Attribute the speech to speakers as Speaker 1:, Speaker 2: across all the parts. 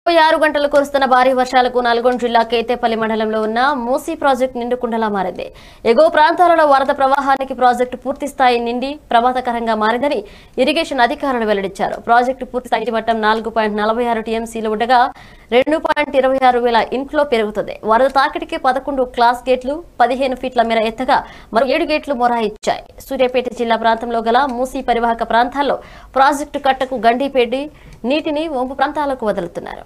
Speaker 1: ఇరవై ఆరు గంటలు కురుస్తున్న భారీ వర్షాలకు నల్గొండ జిల్లా కేతేపల్లి మండలంలో ఉన్న మూసీ ప్రాజెక్టు నిండుకుండలా మారింది ఎగువ ప్రాంతాలలో వరద ప్రవాహానికి ప్రాజెక్టు పూర్తి స్థాయి నిండి ప్రమాదకరంగా మారిందని ఇరిగేషన్ అధికారులు వెల్లడించారు ప్రాజెక్టు పూర్తి స్థాయి మట్టం నాలుగు పాయింట్ నలభై ఆరు టీఎంసీలు ఉండగా రెండు పాయింట్ ఇరవై ఆరు వేల ఇన్ఫ్లో పెరుగుతుంది వరద తాకిడికి పదకొండు క్లాస్ గేట్లు పదిహేను ఫీట్ల మేర ఎత్తగా మరో ఏడు గేట్లు మొరాయిచ్చాయి సూర్యాపేట జిల్లా ప్రాంతంలో గల మూసీ పరివాహక ప్రాంతాల్లో ప్రాజెక్టు కట్టకు గండిపేడి నీటిని వంపు ప్రాంతాలకు వదులుతున్నారు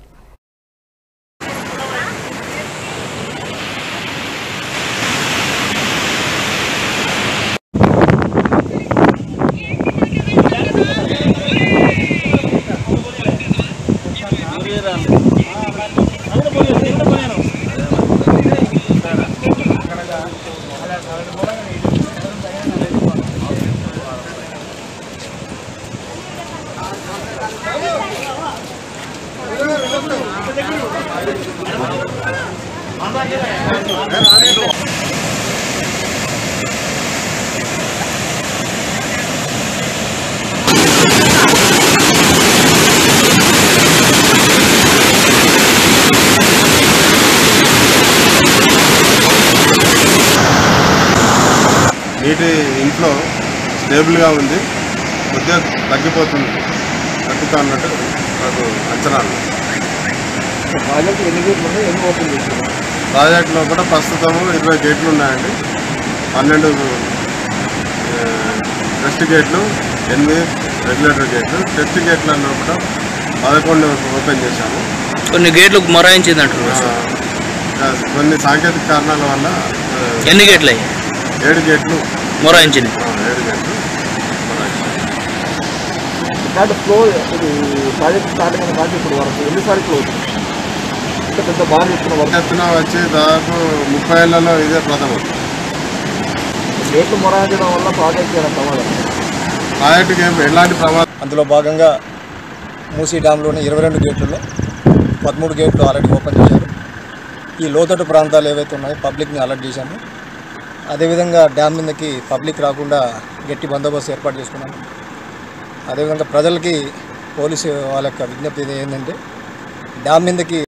Speaker 2: నీటి ఇంట్లో స్టేబుల్గా ఉంది కొద్దిగా తగ్గిపోతుంది తగ్గుతా అన్నట్టు నాకు అంచనాలు
Speaker 3: ప్రాజెక్ట్ ఎన్ని గేట్లు ఉన్నాయి ఎన్ని ఓపెన్ చేస్తున్నారు
Speaker 2: ప్రాజెక్టులో కూడా ప్రస్తుతం ఇరవై గేట్లు ఉన్నాయండి పన్నెండు ఆ, టెస్ట్ గేట్లు ఎనిమిది రెగ్యులేటర్ గేట్లు టెస్ట్ గేట్లలో కూడా పదకొండు ఓపెన్ చేశాము
Speaker 4: కొన్ని గేట్లు మొరాయించింది అంటున్నారు
Speaker 2: ఆ, కొన్ని సాంకేతిక కారణాల వల్ల ఆ,
Speaker 4: ఎన్ని గేట్లు అయ్యి
Speaker 2: ఏడు గేట్లు
Speaker 4: మొరాయించింది
Speaker 2: ఆ, ఏడు గేట్లు ఉన్నాయి.
Speaker 3: ఇట్లాంటి ఫ్లో ఇది ప్రాజెక్ట్ స్టార్ట్ అయిన కానీ ఇప్పుడు వరకు ఎన్నిసార్లు క్లోజ్ ఇంత పెద్ద బాగా ఇస్తున్న వరకు
Speaker 2: ఎత్తున వచ్చి దాదాపు ముప్పై ఏళ్లలో ఇదే ప్రథమం
Speaker 3: గేట్లు మొరాయించడం వల్ల ప్రాజెక్ట్ ఏమైనా ప్రమాదం
Speaker 2: ప్రాజెక్టుకి ఏం- ఎలాంటి ప్రమాదం
Speaker 5: అందులో భాగంగా మూసీ డ్యాంలోని ఇరవై రెండు గేట్లలో పదమూడు గేట్లు ఆల్రెడీ ఓపెన్ చేశారు ఈ లోతట్టు ప్రాంతాలు ఏవైతే ఉన్నాయో పబ్లిక్ని అలర్ట్ చేశాము అదేవిధంగా డ్యామ్ మీదకి పబ్లిక్ రాకుండా గట్టి బందోబస్తు ఏర్పాటు చేసుకున్నాము అదేవిధంగా ప్రజలకి పోలీసు వాళ్ళ యొక్క విజ్ఞప్తి ఏంటంటే డ్యామ్ మీదకి